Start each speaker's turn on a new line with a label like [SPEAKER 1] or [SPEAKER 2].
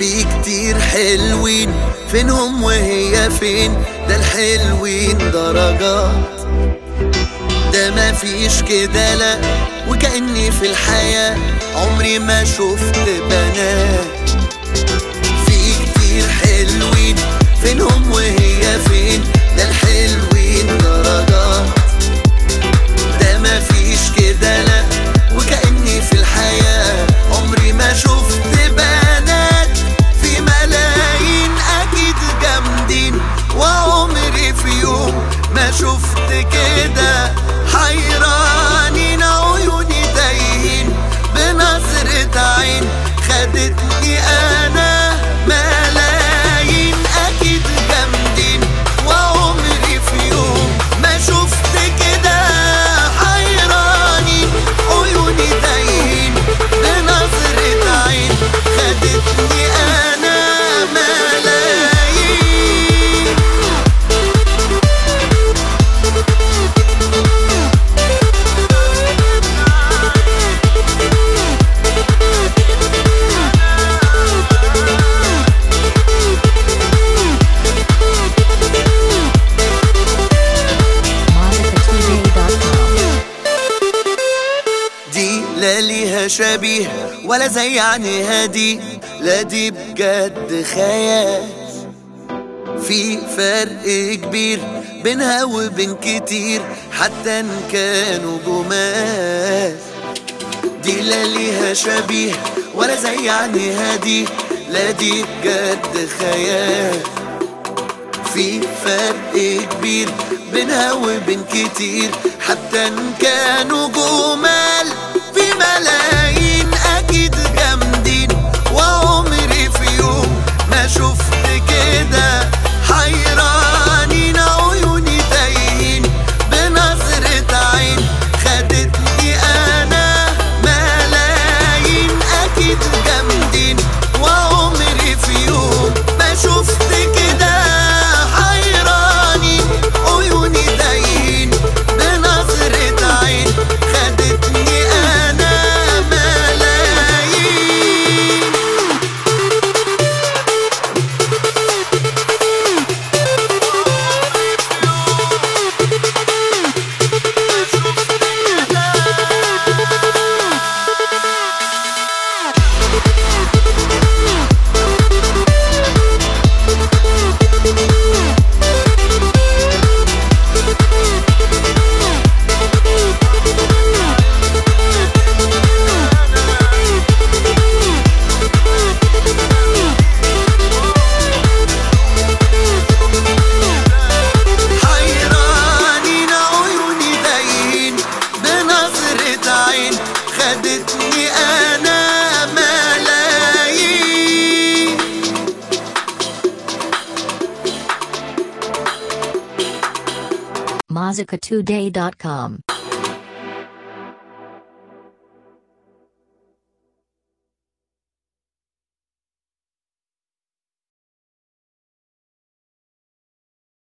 [SPEAKER 1] في كتير حلوين فينهم وهي فين ده الحلوين درجات ده ما فيش كده لا وكأني في الحياة عمري ما شفت بنات في كتير حلوين فينهم وهي فين ده الحلوين درجات ده ما فيش كده لا وكأني في الحياة عمري ما شفت بنات في ملايين أكيد جامدين وعمري في يوم ما شفت كده حيرانين عيوني تايهين بنظرة عين خدتني أنا ملايين أكيد جامدين وعمري في يوم ما شفت كده حيرانين عيوني تايهين بنظرة عين خدتني أنا ملايين
[SPEAKER 2] MonicaToday.com.
[SPEAKER 1] دي لا ليها شبيه ولا زي عينيها دي لا دي بجد خيال في فرق كبير بينها وبين كتير حتى ان كانوا جمال دي لا ليها شبيه ولا زي عينيها دي لا دي بجد خيال في فرق كبير بينها وبين كتير حتى ان كانوا جمال في ملايين اكيد جامدين وعمري في يوم ما شفت كده حيرانين عيوني تايهين بنظرة عين خدتني انا ملايين اكيد جامدين وعمري في يوم ما شفت كده حيرانين عيوني تايهين بنظرة عين خدتني انا ملايين حيرانين عيوني دايين بنظرة عين خدتني أنا ملايين
[SPEAKER 2] MonicaToday.com.